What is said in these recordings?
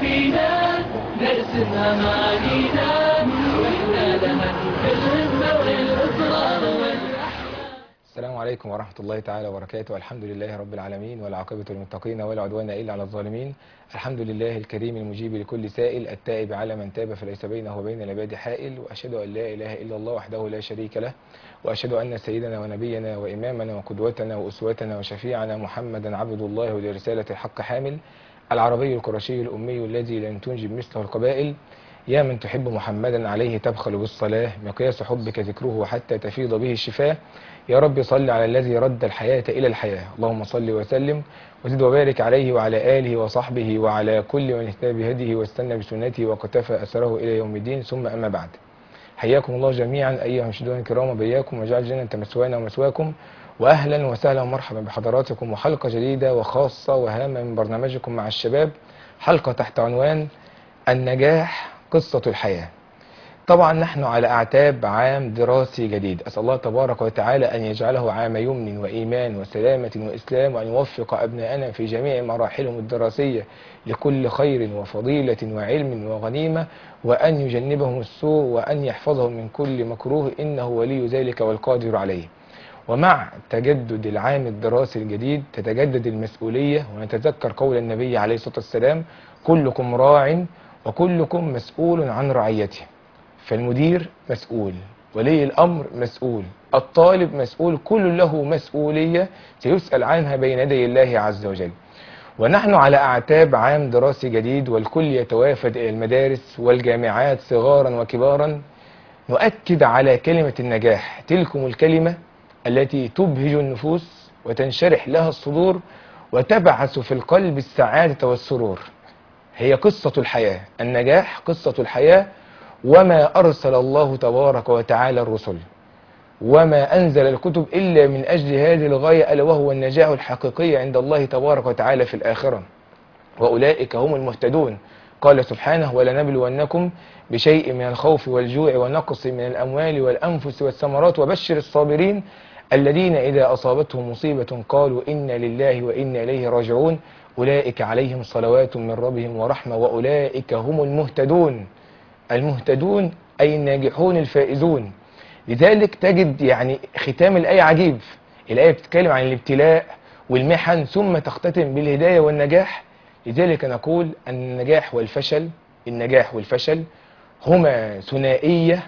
فينا نرسم أمانينا وإحنا لها بالهمة والإصرار السلام عليكم ورحمة الله تعالى وبركاته الحمد لله رب العالمين والعاقبة للمتقين ولا عدوان إلا على الظالمين الحمد لله الكريم المجيب لكل سائل التائب على من تاب فليس بينه وبين العباد حائل وأشهد أن لا إله إلا الله وحده لا شريك له وأشهد أن سيدنا ونبينا وإمامنا وقدوتنا وأسوتنا وشفيعنا محمدا عبد الله ولرسالة الحق حامل العربي القرشي الأمي الذي لم تنجب مثله القبائل يا من تحب محمدا عليه تبخل بالصلاة مقياس حبك ذكره حتى تفيض به الشفاه يا رب صل على الذي رد الحياة إلى الحياة اللهم صل وسلم وزد وبارك عليه وعلى آله وصحبه وعلى كل من اهتدى بهديه واستنى بسنته وقتفى أثره إلى يوم الدين ثم أما بعد حياكم الله جميعا أيها المشاهدون الكرام وبياكم وجعل جنة مسوانا ومسواكم وأهلا وسهلا ومرحبا بحضراتكم وحلقة جديدة وخاصة وهامة من برنامجكم مع الشباب حلقة تحت عنوان النجاح قصة الحياة طبعا نحن على أعتاب عام دراسي جديد أسأل الله تبارك وتعالى أن يجعله عام يمن وإيمان وسلامة وإسلام وأن يوفق أبناءنا في جميع مراحلهم الدراسية لكل خير وفضيلة وعلم وغنيمة وأن يجنبهم السوء وأن يحفظهم من كل مكروه إنه ولي ذلك والقادر عليه ومع تجدد العام الدراسي الجديد تتجدد المسؤولية ونتذكر قول النبي عليه الصلاة والسلام كلكم راع وكلكم مسؤول عن رعيته فالمدير مسؤول ولي الأمر مسؤول الطالب مسؤول كل له مسؤولية سيسأل عنها بين يدي الله عز وجل ونحن على أعتاب عام دراسي جديد والكل يتوافد إلى المدارس والجامعات صغارا وكبارا نؤكد على كلمة النجاح تلكم الكلمة التي تبهج النفوس وتنشرح لها الصدور وتبعث في القلب السعادة والسرور هي قصة الحياة النجاح قصة الحياة وما أرسل الله تبارك وتعالى الرسل وما أنزل الكتب إلا من أجل هذه الغاية ألا وهو النجاح الحقيقي عند الله تبارك وتعالى في الآخرة وأولئك هم المهتدون قال سبحانه ولنبلونكم بشيء من الخوف والجوع ونقص من الأموال والأنفس والثمرات وبشر الصابرين الذين إذا أصابتهم مصيبة قالوا إنا لله وإنا إليه راجعون أولئك عليهم صلوات من ربهم ورحمة وأولئك هم المهتدون المهتدون أي الناجحون الفائزون لذلك تجد يعني ختام الآية عجيب الآية بتتكلم عن الابتلاء والمحن ثم تختتم بالهداية والنجاح لذلك نقول أن النجاح والفشل النجاح والفشل هما ثنائية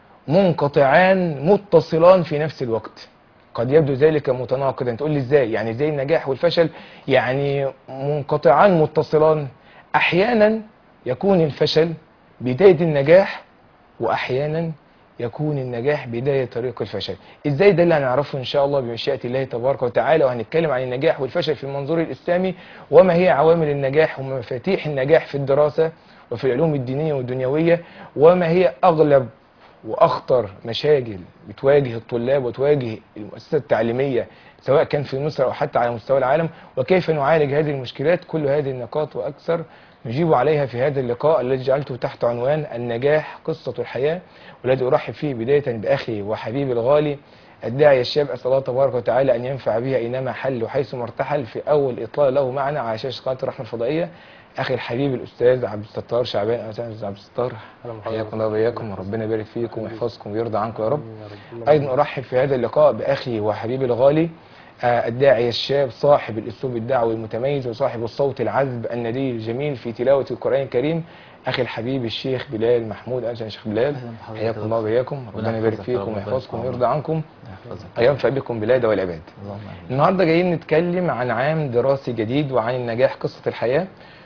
منقطعان متصلان في نفس الوقت قد يبدو ذلك متناقضا تقول لي ازاي يعني ازاي النجاح والفشل يعني منقطعان متصلان احيانا يكون الفشل بداية النجاح واحيانا يكون النجاح بداية طريق الفشل ازاي ده اللي هنعرفه ان شاء الله بمشيئة الله تبارك وتعالى وهنتكلم عن النجاح والفشل في المنظور الاسلامي وما هي عوامل النجاح ومفاتيح النجاح في الدراسة وفي العلوم الدينية والدنيوية وما هي اغلب واخطر مشاكل بتواجه الطلاب وتواجه المؤسسات التعليميه سواء كان في مصر او حتى على مستوى العالم وكيف نعالج هذه المشكلات كل هذه النقاط واكثر نجيب عليها في هذا اللقاء الذي جعلته تحت عنوان النجاح قصة الحياة والذي أرحب فيه بداية بأخي وحبيبي الغالي الداعي الشاب أسأل الله تبارك وتعالى أن ينفع به أينما حل وحيث ما ارتحل في أول إطلاع له معنا على شاشة قناة الرحمة الفضائية أخي الحبيب الأستاذ عبد الستار شعبان أهلا وسهلا أستاذ عبد الستار حياكم الله وبياكم وربنا يبارك فيكم ويحفظكم ويرضى عنكم يا رب أيضا أرحب في هذا اللقاء بأخي وحبيبي الغالي آه، الداعي الشاب صاحب الأسلوب الدعوي المتميز وصاحب الصوت العذب الندي الجميل في تلاوة القرآن الكريم أخي الحبيب الشيخ بلال محمود أهلا وسهلا شيخ بلال أهلا بحضرتك. حياكم الله وبياكم ربنا يبارك يحفظك يا رب فيكم ويبارك ويحفظكم في ويرضى عنكم يحفظك. وينفع بكم بلاد والعباد اللهم آمين. النهارده جايين نتكلم عن عام دراسي جديد وعن النجاح قصة الحياة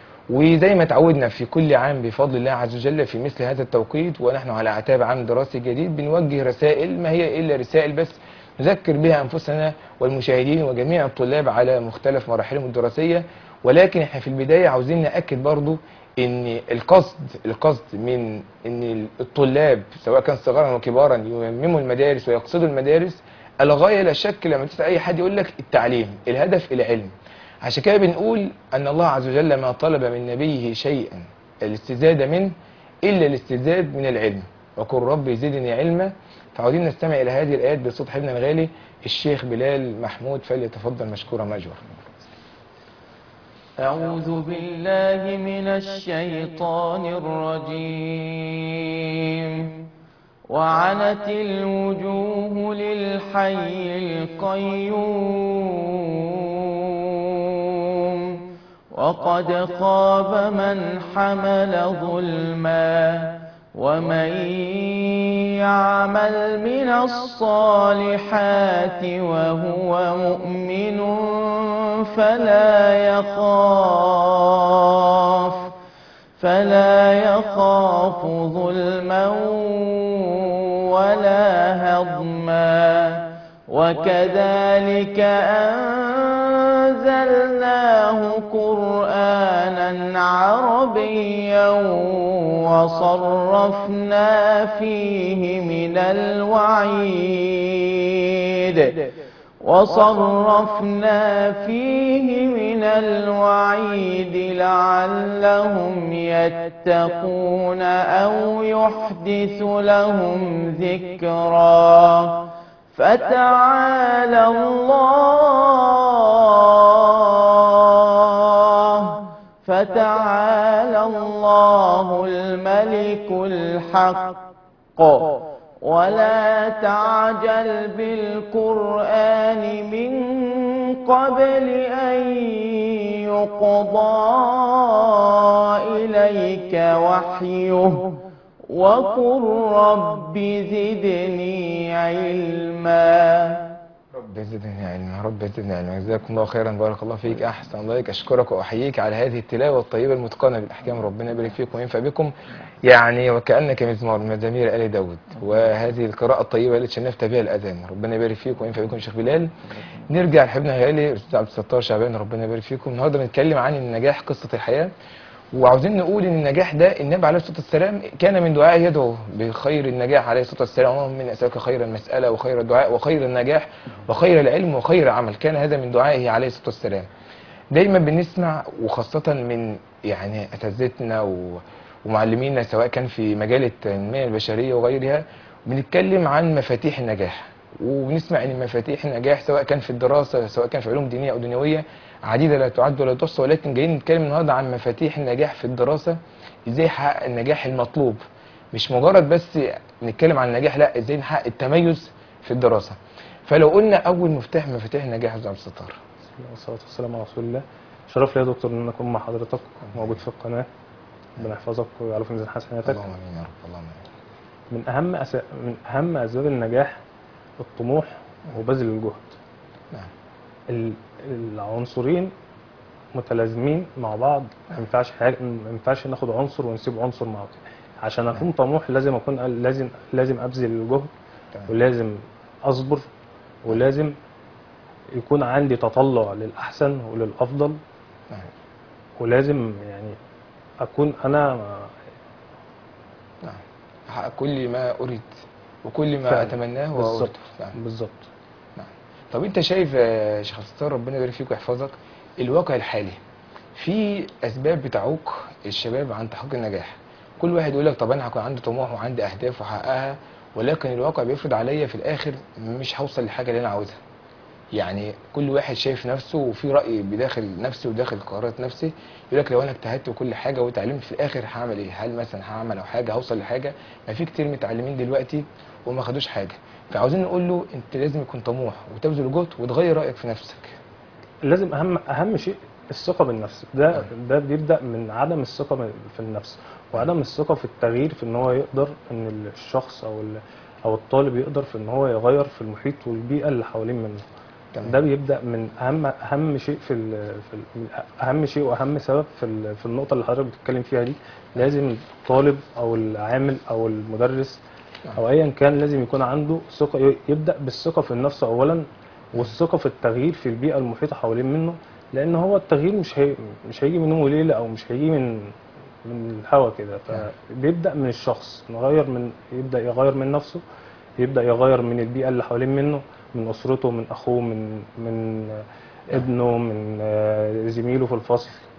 وزي ما تعودنا في كل عام بفضل الله عز وجل في مثل هذا التوقيت ونحن على اعتاب عام دراسي جديد بنوجه رسائل ما هي الا رسائل بس نذكر بها انفسنا والمشاهدين وجميع الطلاب على مختلف مراحلهم الدراسيه ولكن احنا في البدايه عاوزين ناكد برضو ان القصد القصد من ان الطلاب سواء كان صغارا وكبارا يمموا المدارس ويقصدوا المدارس الغايه لا شك لما تسال اي حد يقول لك التعليم الهدف العلم عشان كده بنقول ان الله عز وجل ما طلب من نبيه شيئا الاستزاده منه الا الاستزاد من العلم وقل رب زدني علما فعاوزين نستمع الى هذه الايات بصوت حبيبنا الغالي الشيخ بلال محمود فليتفضل مشكورا ماجورا أعوذ بالله من الشيطان الرجيم وعنت الوجوه للحي القيوم وقد خاب من حمل ظلما ومن يعمل من الصالحات وهو مؤمن فلا يخاف فلا يخاف ظلما ولا هضما وكذلك أنزلناه قرآنا عربيا وصرفنا فيه من الوعيد وصرفنا فيه من الوعيد لعلهم يتقون أو يحدث لهم ذكرا فتعالى الله فتعالى الله الملك الحق ولا تعجل بالقرآن من قبل أن يقضى إليك وحيه وقل رب زدني علما رب زدني علما رب زدني علما جزاكم الله خيرا بارك الله فيك احسن الله إليك اشكرك واحييك على هذه التلاوه الطيبه المتقنه بالاحكام ربنا يبارك فيكم وينفع بكم يعني وكانك مزمار من مزامير ال داود وهذه القراءه الطيبه التي شنفت بها الاذان ربنا يبارك فيكم وينفع بكم يا شيخ بلال نرجع لحبنا غالي الاستاذ عبد الستار شعبان ربنا يبارك فيكم النهارده نتكلم عن النجاح قصه الحياه وعاوزين نقول ان النجاح ده النبي عليه الصلاه والسلام كان من دعائه يدعو بخير النجاح عليه الصلاه والسلام اللهم من اسالك خير المساله وخير الدعاء وخير النجاح وخير العلم وخير العمل كان هذا من دعائه عليه الصلاه والسلام دايما بنسمع وخاصه من يعني اساتذتنا و- ومعلمينا سواء كان في مجال التنميه البشريه وغيرها بنتكلم عن مفاتيح النجاح وبنسمع ان مفاتيح النجاح سواء كان في الدراسه سواء كان في علوم دينيه او دنيويه عديده لا تعد ولا تحصى ولكن جايين نتكلم النهارده عن مفاتيح النجاح في الدراسه ازاي نحقق النجاح المطلوب مش مجرد بس نتكلم عن النجاح لا ازاي نحقق التميز في الدراسه فلو قلنا اول مفتاح من مفاتيح النجاح يا أستاذ عبد الستار بسم الله والصلاة والسلام على رسول الله شرف لي يا دكتور ان اكون مع حضرتك موجود في القناة ربنا يحفظك ويعرف في ميزان حسناتك اللهم امين يا رب اللهم امين من اهم أس... من اهم اسباب النجاح الطموح وبذل الجهد نعم ال- العنصرين متلازمين مع بعض ما ينفعش حاجه ما ينفعش ناخد عنصر ونسيب عنصر مع بعض عشان اكون طموح لازم اكون لازم لازم ابذل الجهد تمام. ولازم اصبر ولازم يكون عندي تطلع للاحسن وللافضل نعم. ولازم يعني اكون انا نعم احقق كل ما اريد وكل ما فعلا. اتمناه بالظبط واردته نعم. بالظبط طب انت شايف يا شيخ عبد الستار ربنا يبارك فيك ويحفظك الواقع الحالي في اسباب بتعوق الشباب عن تحقيق النجاح كل واحد يقول لك طب انا هكون عندي طموح وعندي اهداف واحققها ولكن الواقع بيفرض عليا في الاخر مش هوصل للحاجه اللي انا عاوزها يعني كل واحد شايف نفسه وفي راي بداخل نفسه وداخل قرارات نفسي يقول لك لو انا اجتهدت وكل حاجه واتعلمت في الاخر هعمل ايه هل مثلا هعمل او حاجه هوصل لحاجه ما في كتير متعلمين دلوقتي وما خدوش حاجه فعاوزين نقول له انت لازم يكون طموح وتبذل جهد وتغير رايك في نفسك لازم اهم اهم شيء الثقه بالنفس ده ده بيبدا من عدم الثقه في النفس وعدم الثقه في التغيير في ان هو يقدر ان الشخص او ال- او الطالب يقدر في ان هو يغير في المحيط والبيئه اللي حوالين منه تمام. ده بيبدا من اهم اهم شيء في, ال في ال اهم شيء واهم سبب في ال- في النقطه اللي حضرتك بتتكلم فيها دي لازم الطالب او العامل او المدرس او ايا كان لازم يكون عنده ثقه يبدا بالثقه في النفس اولا والثقه في التغيير في البيئه المحيطه حوالين منه لان هو التغيير مش هي مش هيجي من يوم وليله او مش هيجي من من الهوا كده فبيبدا من الشخص نغير من يبدا يغير من نفسه يبدا يغير من البيئه اللي حوالين منه من اسرته من اخوه من من ابنه من آه، زميله في الفصل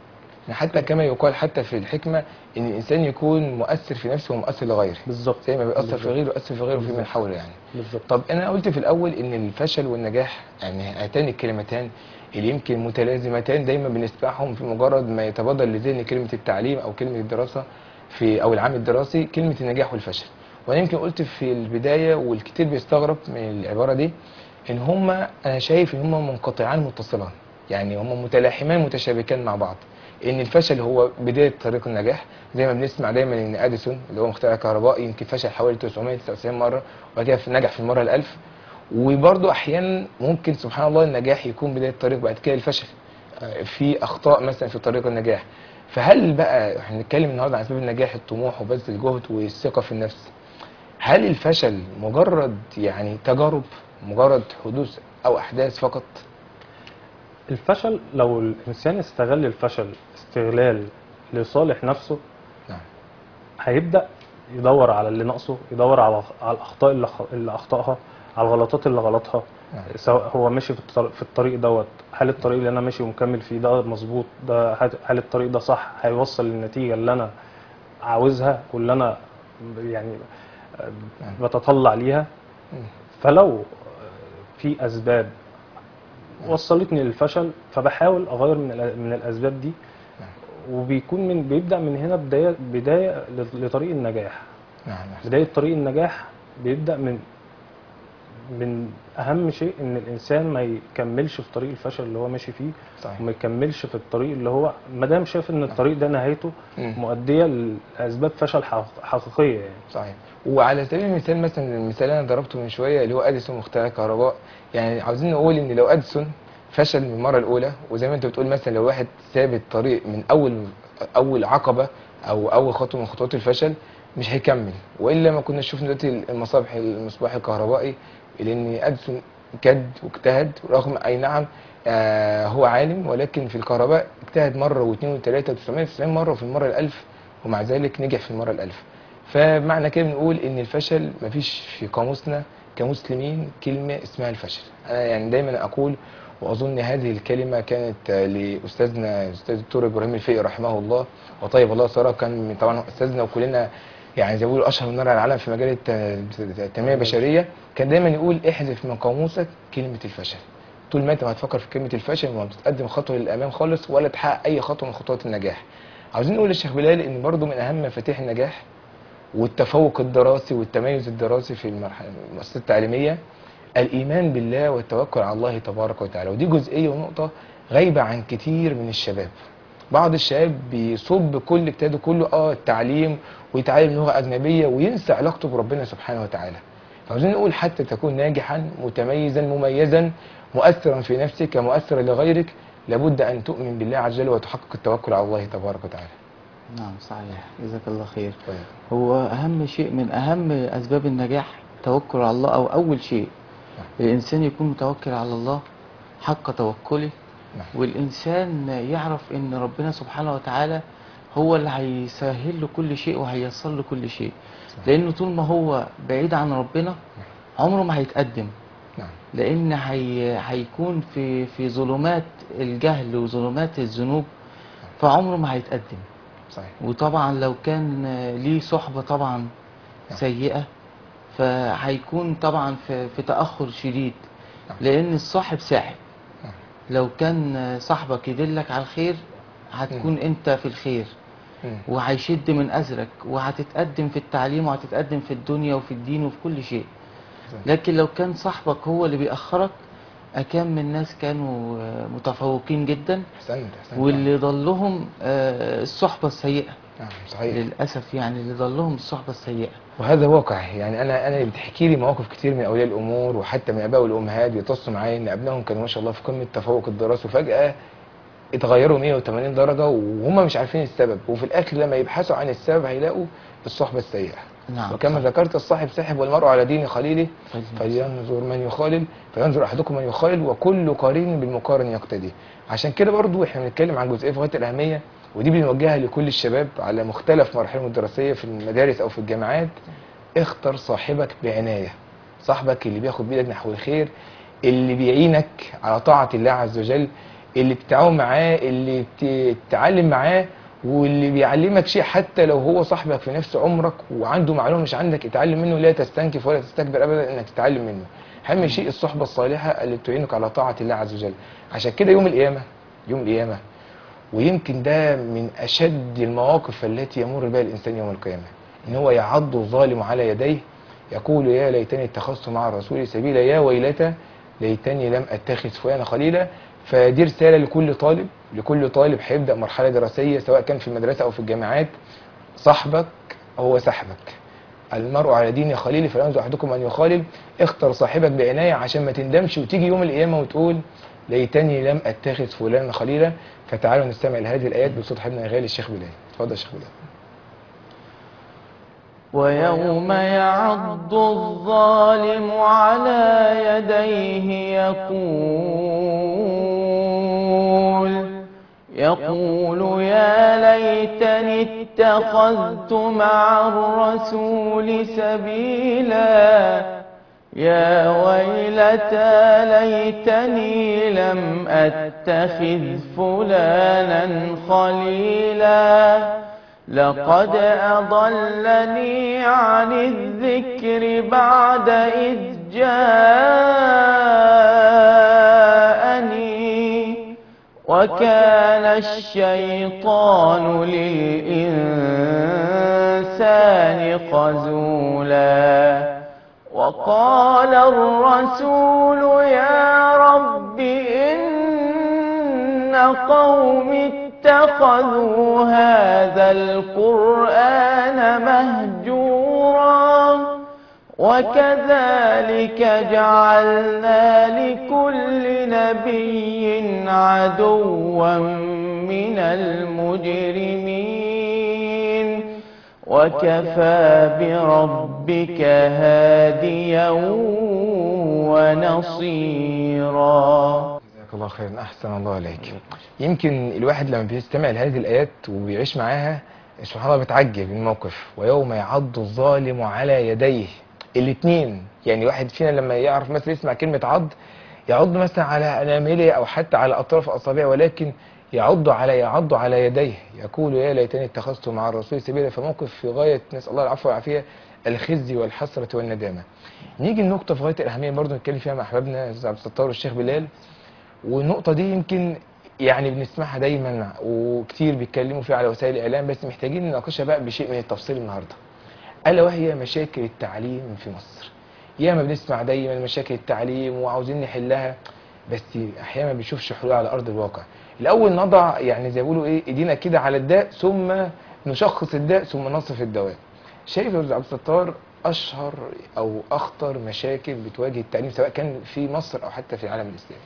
يعني حتى كما يقال حتى في الحكمه ان الانسان يكون مؤثر في نفسه ومؤثر لغيره بالظبط زي ما بيأثر في بالظبط. غيره يؤثر في غيره وفي من بالظبط. حوله يعني بالظبط طب انا قلت في الاول ان الفشل والنجاح يعني هاتان الكلمتان اللي يمكن متلازمتان دايما بنسمعهم في مجرد ما يتبادر لذهن كلمه التعليم او كلمه الدراسه في او العام الدراسي كلمه النجاح والفشل وانا يمكن قلت في البدايه والكتير بيستغرب من العباره دي ان هما انا شايف ان هما منقطعان متصلان يعني هما متلاحمان متشابكان مع بعض ان الفشل هو بدايه طريق النجاح زي ما بنسمع دايما ان اديسون اللي هو مخترع الكهرباء يمكن فشل حوالي 999 مره وبعد كده نجح في المره الألف وبرضه احيانا ممكن سبحان الله النجاح يكون بدايه الطريق بعد كده الفشل آه، في اخطاء مثلا في طريق النجاح فهل بقى احنا هنتكلم النهارده عن اسباب النجاح الطموح وبذل الجهد والثقه في النفس هل الفشل مجرد يعني تجارب مجرد حدوث او احداث فقط الفشل لو الانسان استغل الفشل استغلال لصالح نفسه نعم هيبدا يدور على اللي ناقصه يدور على على الاخطاء اللي خ- اللي اخطاها على الغلطات اللي غلطها نعم. سواء هو ماشي في الطريق, في الطريق دوت هل الطريق اللي انا ماشي ومكمل فيه ده مظبوط ده هل- هل الطريق ده صح هيوصل للنتيجه اللي انا عاوزها واللي انا يعني نعم. بتطلع ليها مم. فلو في اسباب وصلتني للفشل فبحاول اغير من الأ- من الاسباب دي وبيكون من بيبدا من هنا بدايه بدايه لطريق النجاح نعم نعم. بدايه طريق النجاح بيبدا من من اهم شيء ان الانسان ما يكملش في طريق الفشل اللي هو ماشي فيه صحيح وما يكملش في الطريق اللي هو ما دام شايف ان الطريق ده نهايته مم. مؤديه لاسباب فشل حق- حقيقيه يعني صحيح وعلى سبيل المثال مثلا المثال اللي انا ضربته من شويه اللي هو اديسون مخترع الكهرباء يعني عاوزين نقول ان لو اديسون فشل من المره الاولى وزي ما انت بتقول مثلا لو واحد ساب الطريق من اول اول عقبه او اول خطوه من خطوات الفشل مش هيكمل والا ما كنا شفنا دلوقتي المصابح المصباح الكهربائي لان اديسون كد واجتهد رغم اي نعم آه هو عالم ولكن في الكهرباء اجتهد مره واثنين وثلاثه و990 مره وفي المره الألف ومع ذلك نجح في المره الألف فمعنى كده بنقول ان الفشل مفيش في قاموسنا كمسلمين كلمه اسمها الفشل انا يعني دايما اقول واظن هذه الكلمه كانت آه، لاستاذنا الاستاذ الدكتور ابراهيم الفقي رحمه الله وطيب الله ثراه كان من- طبعا استاذنا وكلنا يعني زي ما بيقولوا اشهر من نار على العالم في مجال الت- التنميه البشريه كان دايما يقول احذف من قاموسك كلمه الفشل طول ما انت ما هتفكر في كلمه الفشل ما بتتقدم خطوه للامام خالص ولا تحقق اي خطوه من خطوات النجاح عاوزين نقول للشيخ بلال ان برضو من اهم مفاتيح النجاح والتفوق الدراسي والتميز الدراسي في المرحله المؤسسات التعليميه الايمان بالله والتوكل على الله تبارك وتعالى ودي جزئيه ونقطه غايبه عن كتير من الشباب بعض الشباب بيصب كل اجتهاده كله اه التعليم ويتعلم لغه اجنبيه وينسى علاقته بربنا سبحانه وتعالى فعاوزين نقول حتى تكون ناجحا متميزا مميزا مؤثرا في نفسك مؤثرا لغيرك لابد ان تؤمن بالله عز وجل وتحقق التوكل على الله تبارك وتعالى نعم صحيح جزاك الله خير طيب. هو أهم شيء من أهم أسباب النجاح التوكل على الله أو أول شيء الإنسان يكون متوكل على الله حق توكله نعم. والإنسان يعرف إن ربنا سبحانه وتعالى هو اللي هيسهل له كل شيء وهييسر له كل شيء لأنه طول ما هو بعيد عن ربنا عمره ما هيتقدم نعم لأن هي هيكون في في ظلمات الجهل وظلمات الذنوب فعمره ما هيتقدم صحيح وطبعا لو كان ليه صحبة طبعا نعم. سيئة فهيكون طبعا في, في تأخر شديد نعم. لأن الصاحب ساحب نعم. لو كان صاحبك يدلك على الخير هتكون انت في الخير مم. وهيشد من أزرك وهتتقدم في التعليم وهتتقدم في الدنيا وفي الدين وفي كل شيء لكن لو كان صاحبك هو اللي بيأخرك أكام من الناس كانوا آه، متفوقين جدا احسنت احسنت واللي ضلهم آه، الصحبة السيئة نعم صحيح للأسف يعني اللي ضلهم الصحبة السيئة وهذا واقع يعني انا انا بتحكي لي مواقف كتير من اولياء الامور وحتى من الاباء والامهات بيتصلوا معايا ان ابنائهم كانوا ما شاء الله في قمه التفوق الدراسي وفجاه اتغيروا 180 درجه وهم مش عارفين السبب وفي الاخر لما يبحثوا عن السبب هيلاقوا الصحبه السيئه نعم وكما صح. ذكرت الصاحب ساحب والمرء على دين خليله فلينظر. فلينظر من يخالل فينظر احدكم من يخالل وكل قرين بالمقارن يقتدي عشان كده برضو احنا بنتكلم عن جزئيه في غايه الاهميه ودي بنوجهها لكل الشباب على مختلف مراحلهم الدراسيه في المدارس او في الجامعات اختر صاحبك بعنايه صاحبك اللي بياخد بيدك نحو الخير اللي بيعينك على طاعه الله عز وجل اللي بتتعاون معاه اللي بتتعلم معاه واللي بيعلمك شيء حتى لو هو صاحبك في نفس عمرك وعنده معلومه مش عندك اتعلم منه لا تستنكف ولا تستكبر ابدا انك تتعلم منه اهم شيء الصحبه الصالحه اللي بتعينك على طاعه الله عز وجل عشان كده يوم القيامه يوم القيامه ويمكن ده من اشد المواقف التي يمر بها الانسان يوم القيامه ان هو يعض الظالم على يديه يقول يا ليتني اتخذت مع الرسول سبيلا يا ويلتى ليتني لم اتخذ فلانا خليلا فدي رساله لكل طالب لكل طالب هيبدا مرحله دراسيه سواء كان في المدرسه او في الجامعات صاحبك هو سحبك المرء على دين خليله فلا ينظر احدكم ان يخالل اختر صاحبك بعنايه عشان ما تندمش وتيجي يوم القيامه وتقول ليتني لم اتخذ فلانا خليلا فتعالوا نستمع لهذه الايات بصوت حبيبنا الغالي الشيخ بلال اتفضل يا شيخ بلال ويوم يعض الظالم على يديه يقول يقول يا ليتني اتخذت مع الرسول سبيلا يا ويلتى ليتني لم اتخذ فلانا خليلا لقد أضلني عن الذكر بعد إذ جاءني وكان الشيطان للإنسان خذولا وقال الرسول يا رب إن قوم اتخذوا هذا القرآن مهجورا وكذلك جعلنا لكل نبي عدوا من المجرمين وكفى بربك هاديا ونصيرا جزاك الله خيرا احسن الله عليك يمكن الواحد لما بيستمع لهذه الايات وبيعيش معاها سبحان الله بيتعجب من الموقف ويوم يعض الظالم على يديه الاثنين يعني واحد فينا لما يعرف مثلا يسمع كلمه عض يعض مثلا على انامله او حتى على اطراف اصابعه ولكن يعض على يعض على يديه يقول يا ليتني اتخذت مع الرسول سبيلا فموقف في غايه نسال الله العفو والعافيه الخزي والحسره والندامه نيجي النقطه في غايه الاهميه برضه نتكلم فيها مع احبابنا أستاذ عبد الستار والشيخ بلال والنقطة دي يمكن يعني بنسمعها دايما وكتير بيتكلموا فيها على وسائل الإعلام بس محتاجين نناقشها بقى بشيء من التفصيل النهاردة ألا وهي مشاكل التعليم في مصر ياما بنسمع دايما مشاكل التعليم وعاوزين نحلها بس أحيانا ما بنشوفش حلول على أرض الواقع الأول نضع يعني زي ما بيقولوا إيه إيدينا كده على الداء ثم نشخص الداء ثم نصف الدواء شايف يا أستاذ عبد الستار أشهر أو أخطر مشاكل بتواجه التعليم سواء كان في مصر أو حتى في العالم الإسلامي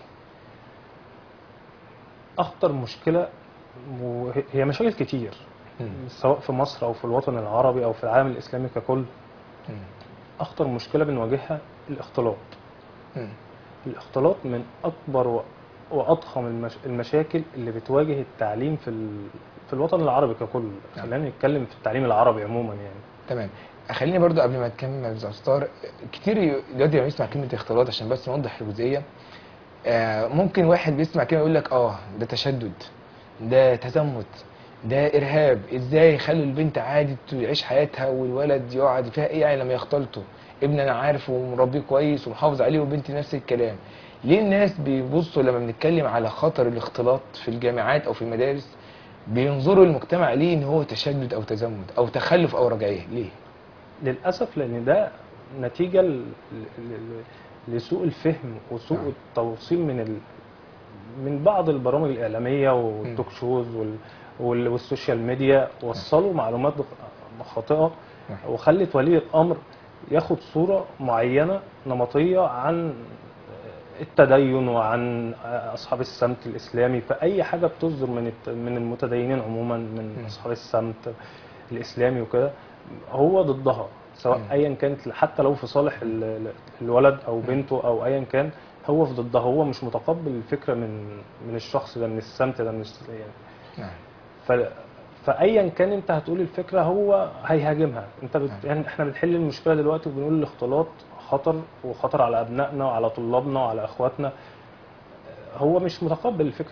اخطر مشكله وهي- هي مشاكل كتير سواء في مصر او في الوطن العربي او في العالم الاسلامي ككل مم. اخطر مشكله بنواجهها الاختلاط مم. الاختلاط من اكبر و- واضخم المش... المشاكل اللي بتواجه التعليم في ال... في الوطن العربي ككل نعم. خلينا نتكلم في التعليم العربي عموما يعني تمام خليني برضو قبل ما اتكلم يا استاذ ستار كتير ي- دلوقتي لما يسمع كلمه اختلاط عشان بس نوضح الجزئيه آه، ممكن واحد بيسمع كلمه يقول لك اه ده تشدد ده تزمت ده ارهاب ازاي يخلوا البنت عادي تعيش حياتها والولد يقعد فيها ايه يعني لما يختلطوا ابن انا عارف ومربيه كويس ومحافظ عليه وبنتي نفس الكلام ليه الناس بيبصوا لما بنتكلم على خطر الاختلاط في الجامعات او في المدارس بينظروا المجتمع ليه ان هو تشدد او تزمت او تخلف او رجعيه ليه للاسف لان ده نتيجه ل... ل... ل... لسوء الفهم وسوء نعم. التوصيل من ال... من بعض البرامج الاعلاميه والتوك شوز وال... وال... والسوشيال ميديا وصلوا معلومات خاطئه نعم. وخلت ولي الامر ياخد صوره معينه نمطيه عن التدين وعن اصحاب السمت الاسلامي فاي حاجه بتصدر من الت- من المتدينين عموما من م. اصحاب السمت الاسلامي وكده هو ضدها سواء م. ايا كانت حتى لو في صالح ال- ال- الولد او بنته او ايا كان هو في ضدها هو مش متقبل الفكره من من الشخص ده من السمت ده من الس- يعني نعم ف فايا كان انت هتقول الفكره هو هيهاجمها انت بت... نعم. يعني احنا بنحل المشكله دلوقتي وبنقول الاختلاط خطر وخطر على ابنائنا وعلى طلابنا وعلى اخواتنا هو مش متقبل الفكره دي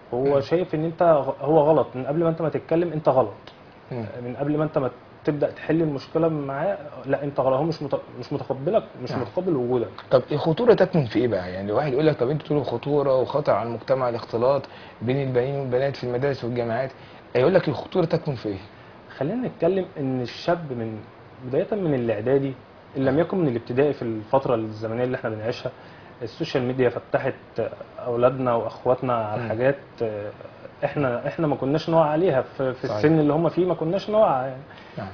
هو مم. شايف ان انت غ- هو غلط من قبل ما انت ما تتكلم انت غلط مم. من قبل ما انت ما تبدا تحل المشكله معاه لا انت غلط هو مش مت- مش متقبلك مش نعم. متقبل وجودك طب الخطوره تكمن في ايه بقى يعني الواحد يقول لك طب انتوا تقولوا خطوره وخطر على المجتمع الاختلاط بين البنين والبنات في المدارس والجامعات يقول لك الخطوره تكمن في ايه خلينا نتكلم ان الشاب من بدايه من الاعدادي ان لم يكن من الابتدائي في الفتره الزمنيه اللي احنا بنعيشها السوشيال ميديا فتحت اولادنا واخواتنا على مم. حاجات آه، احنا احنا ما كناش نوعى عليها في, في صحيح. السن اللي هم فيه ما كناش نوعى يعني نعم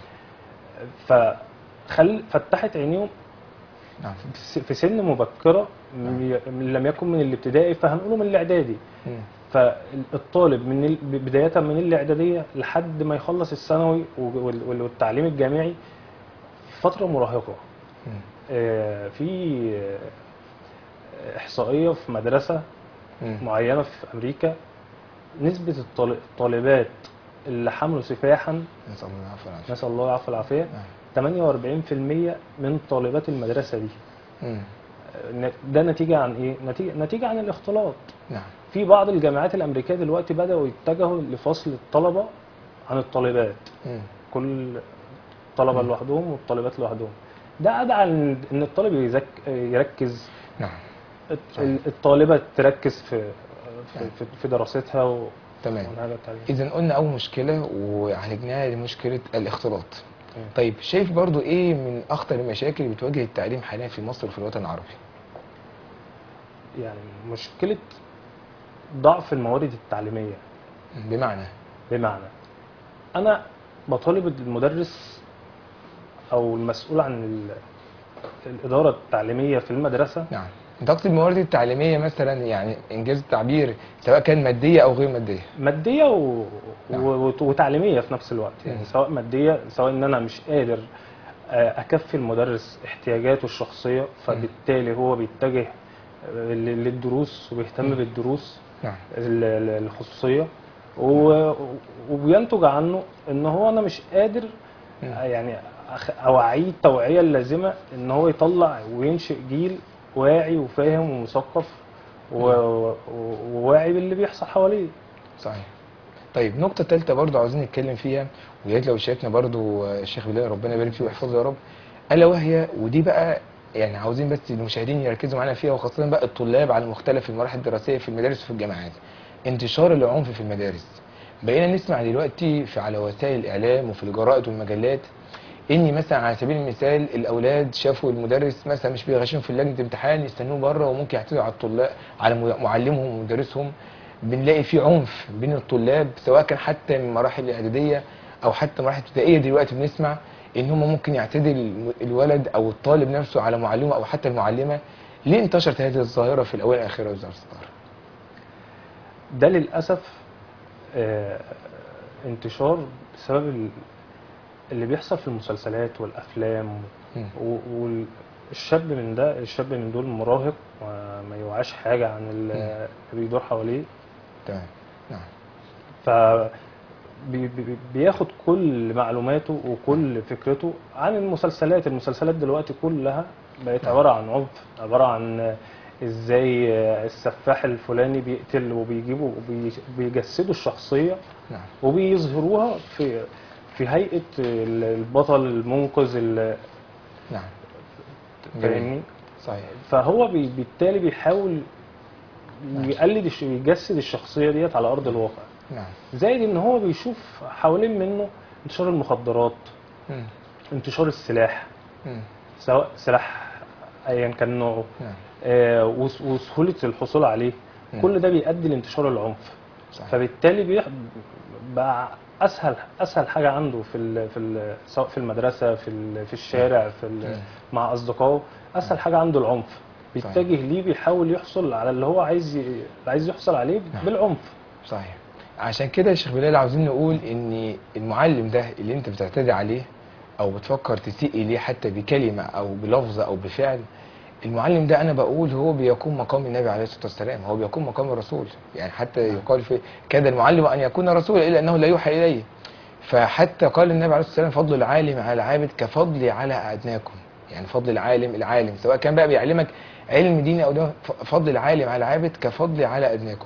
فخل فتحت عينيهم نعم في س- في سن مبكره م- لم يكن من الابتدائي فهنقوله من الاعدادي مم. فالطالب من ال- بدايه من الاعداديه لحد ما يخلص الثانوي وال- وال- والتعليم الجامعي فتره مراهقه مم. آه، في آه، احصائيه في مدرسه مم. معينه في امريكا نسبه الطال- الطالبات اللي حملوا سفاحا نسال الله العفو والعافيه نسال الله العفو والعافيه نعم. 48% من طالبات المدرسه دي مم. آه، ده نتيجه عن ايه نتيجه نتيجه عن الاختلاط نعم في بعض الجامعات الامريكيه دلوقتي بداوا يتجهوا لفصل الطلبه عن الطالبات مم. كل طلبه مم. لوحدهم والطالبات لوحدهم ده ادعى ان إن الطالب يذك يركز نعم الط- الطالبه تركز في في, في, في دراستها و- تمام والحاجة التانية. اذا قلنا اول مشكله وعالجناها لمشكله الاختلاط مم. طيب شايف برضو ايه من اخطر المشاكل اللي بتواجه التعليم حاليا في مصر وفي الوطن العربي يعني مشكله ضعف الموارد التعليميه بمعنى بمعنى انا بطالب المدرس او المسؤول عن ال- الاداره التعليميه في المدرسه نعم انت تقصد الموارد التعليميه مثلا يعني انجاز التعبير سواء كان ماديه او غير ماديه ماديه و... نعم. و... وتعليميه في نفس الوقت يعني مم. سواء ماديه سواء ان انا مش قادر آه، اكفي المدرس احتياجاته الشخصيه فبالتالي هو بيتجه آه، ل- للدروس وبيهتم مم. بالدروس نعم ال- ال- الخصوصيه و... وبينتج عنه ان هو انا مش قادر مم. آه، يعني أخ- اوعيه التوعيه اللازمه ان هو يطلع وينشئ جيل واعي وفاهم ومثقف و... و... وواعي باللي بيحصل حواليه صحيح طيب نقطة تالتة برضو عاوزين نتكلم فيها ويا ريت لو شاركنا برضو آه، الشيخ بلال ربنا يبارك فيه ويحفظه يا رب ألا وهي ودي بقى يعني عاوزين بس المشاهدين يركزوا معانا فيها وخاصة بقى الطلاب على مختلف المراحل الدراسية في المدارس وفي الجامعات انتشار العنف في المدارس بقينا نسمع دلوقتي في على وسائل الإعلام وفي الجرائد والمجلات اني مثلا على سبيل المثال الاولاد شافوا المدرس مثلا مش بيغشهم في لجنه امتحان يستنوه بره وممكن يعتدوا على الطلاب على م- معلمهم ومدرسهم بنلاقي في عنف بين الطلاب سواء كان حتى من مراحل الاعداديه او حتى مراحل ابتدائيه دلوقتي بنسمع ان هم ممكن يعتدي الم- الولد او الطالب نفسه على معلمه او حتى المعلمه ليه انتشرت هذه الظاهره في الاونه الاخيره يا استاذ صدار؟ ده للاسف آه، انتشار بسبب ال- اللي بيحصل في المسلسلات والافلام مم. و- والشاب من ده الشاب من دول مراهق وما يوعاش حاجه عن ال- اللي بيدور حواليه تمام نعم ف بي- بي- بياخد كل معلوماته وكل فكرته عن المسلسلات المسلسلات دلوقتي كلها بقت عبارة عن عنف عبارة عن ازاي السفاح الفلاني بيقتل وبيجيبوا وبيجسدوا الشخصية نعم وبيظهروها في في هيئة البطل المنقذ ال- نعم فاهمني صحيح فهو بي- بالتالي بيحاول يقلد الش- يجسد الشخصية ديت على أرض الواقع نعم زائد ان هو بيشوف حوالين منه انتشار المخدرات مم. انتشار السلاح مم. سواء سلاح ايا كان نوعه نعم آه، وس- وسهوله الحصول عليه مم. كل ده بيؤدي لانتشار العنف صحيح فبالتالي بيح- بقى اسهل اسهل حاجه عنده في ال في ال سواء في المدرسه في ال في الشارع في ال مم. مع اصدقائه اسهل حاجه عنده العنف بيتجه ليه بيحاول يحصل على اللي هو عايز ي- عايز يحصل عليه نعم. بالعنف صحيح عشان كده يا شيخ بلال عاوزين نقول ان المعلم ده اللي انت بتعتدي عليه او بتفكر تسيء اليه حتى بكلمه او بلفظه او بفعل المعلم ده انا بقول هو بيقوم مقام النبي عليه الصلاه والسلام هو بيقوم مقام الرسول يعني حتى يقال في كاد المعلم ان يكون رسولا الا انه لا يوحى اليه فحتى قال النبي عليه الصلاه والسلام فضل العالم على العابد كفضلي على ادناكم يعني فضل العالم العالم سواء كان بقى بيعلمك علم ديني او ده ف- فضل العالم على العابد كفضلي على ادناكم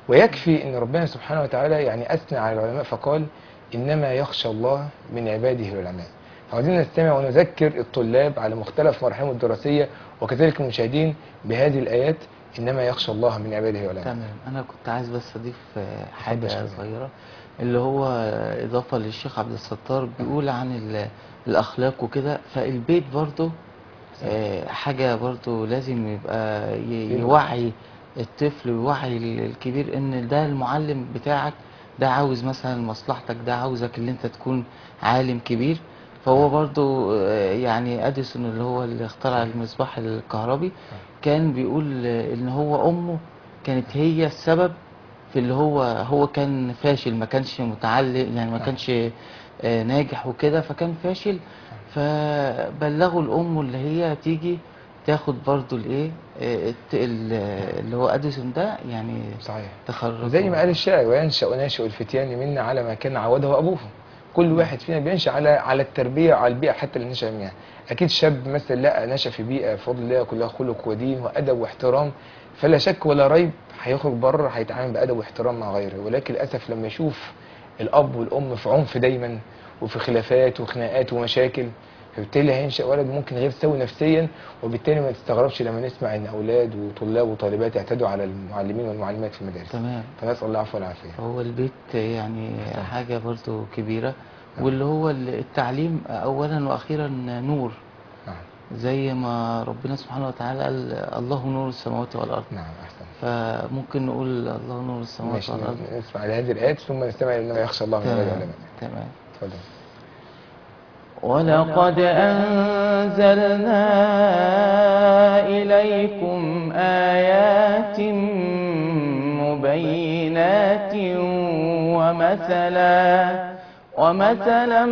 ويكفي ان ربنا سبحانه وتعالى يعني اثنى على العلماء فقال انما يخشى الله من عباده العلماء عاوزين نستمع ونذكر الطلاب على مختلف مراحلهم الدراسيه وكذلك المشاهدين بهذه الايات انما يخشى الله من عباده العلماء تمام انا كنت عايز بس اضيف آه، اتفضل يا حاجه شباب. صغيره اللي هو آه، اضافه للشيخ عبد الستار بيقول عن ال- الاخلاق وكده فالبيت برضو آه، حاجه برضو لازم يبقى ي- يوعي الطفل ويوعي ال- الكبير ان ده المعلم بتاعك ده عاوز مثلا مصلحتك ده عاوزك اللي انت تكون عالم كبير فهو برضو آه، يعني اديسون اللي هو اللي اخترع المصباح الكهربي كان بيقول آه، ان هو امه كانت هي السبب في اللي هو هو كان فاشل ما كانش متعلم يعني ما كانش آه، ناجح وكده فكان فاشل فبلغوا الام اللي هي تيجي تاخد برضو الايه آه، الت- ال- اللي هو اديسون ده يعني صحيح تخرج وزي ما قال الشاعر وينشا ناشئ الفتيان منا على ما كان عوده ابوه كل واحد فينا بينشا على على التربيه وعلى البيئه حتى اللي نشا منها اكيد شاب مثلا لا نشا في بيئه بفضل الله كلها خلق ودين وادب واحترام فلا شك ولا ريب هيخرج بره هيتعامل بادب واحترام مع غيره ولكن للاسف لما يشوف الاب والام في عنف دايما وفي خلافات وخناقات ومشاكل فبالتالي هينشا ولد ممكن غير سوي نفسيا وبالتالي ما تستغربش لما نسمع ان اولاد وطلاب وطالبات يعتدوا على المعلمين والمعلمات في المدارس تمام فنسال الله العفو والعافيه هو البيت يعني حاجة برضو كبيرة واللي هو التعليم أولا وأخيرا نور نعم زي ما ربنا سبحانه وتعالى قال الله نور السماوات والأرض نعم احسن فممكن نقول الله نور السماوات ماشي والأرض نسمع على هذه الايات ثم نستمع انما يخشى الله من عباد تمام العلماء تمام اتفضل ولقد أنزلنا إليكم آيات مبينات ومثلا ومثلا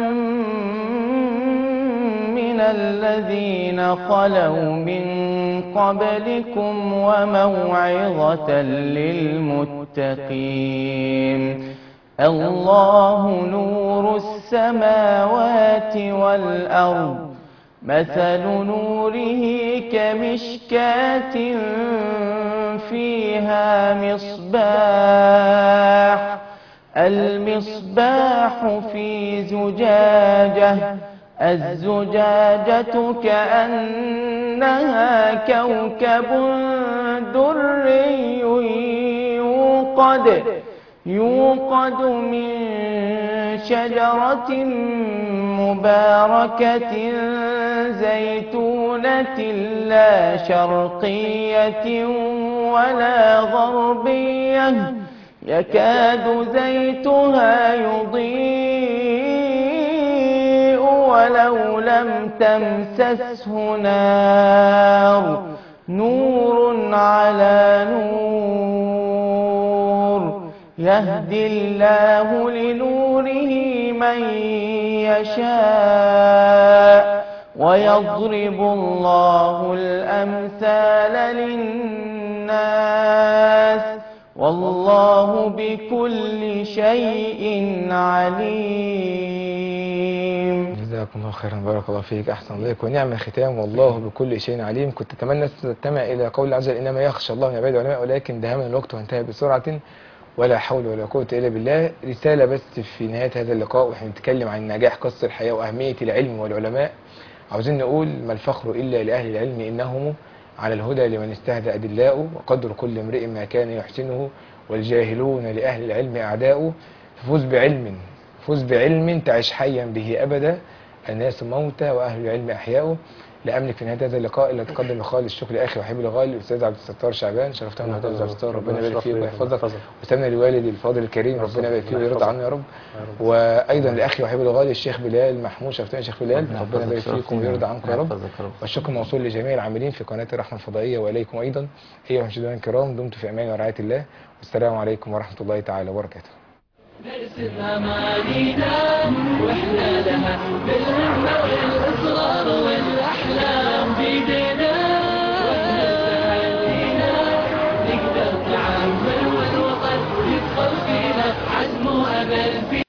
من الذين خلوا من قبلكم وموعظة للمتقين الله نور السماوات والأرض مثل نوره كمشكاة فيها مصباح المصباح في زجاجة الزجاجة كأنها كوكب دري يوقد يوقد من شجرة مباركة زيتونة لا شرقية ولا غربية يكاد زيتها يضيء ولو لم تمسسه نار نور على نور يهدي الله لنوره من يشاء ويضرب الله الأمثال للناس والله بكل شيء عليم جزاكم الله خيرا بارك الله فيك احسن الله ونعم الختام والله بكل شيء عليم كنت اتمنى تستمع الى قول الله عز وجل انما يخشى الله من عباده العلماء ولكن دهمنا الوقت وانتهى بسرعه ولا حول ولا قوه الا بالله رساله بس في نهايه هذا اللقاء واحنا بنتكلم عن نجاح قصه الحياه واهميه العلم والعلماء عاوزين نقول ما الفخر الا لاهل العلم انهم على الهدى لمن استهدى أدلاؤه وقدر كل امرئ ما كان يحسنه والجاهلون لأهل العلم أعداؤه فوز بعلم فوز بعلم تعش حيا به أبدا الناس موتى وأهل العلم أحياء لا أملك في نهاية هذا اللقاء إلا أتقدم بخالص الشكر لأخي وحبيبي الغالي الأستاذ عبد الستار شعبان شرفتنا النهارده يا أستاذ عبد الستار ربنا يبارك فيك ويحفظك وسلمنا لوالدي الفاضل الكريم ربنا يبارك فيه ويرضى عنه يا رب وايضا لاخي وحبيبي الغالي الشيخ بلال محمود شرفتنا يا شيخ بلال ربنا يبارك فيكم ويرضى عنكم يا رب والشكر موصول لجميع العاملين في قناه الرحمه الفضائيه واليكم ايضا ايها المشاهدين الكرام دمتم في امان ورعايه الله والسلام عليكم ورحمه الله تعالى وبركاته نرسم أمانينا وإحنا لها بالهمة والإصرار والأحلام بيدينا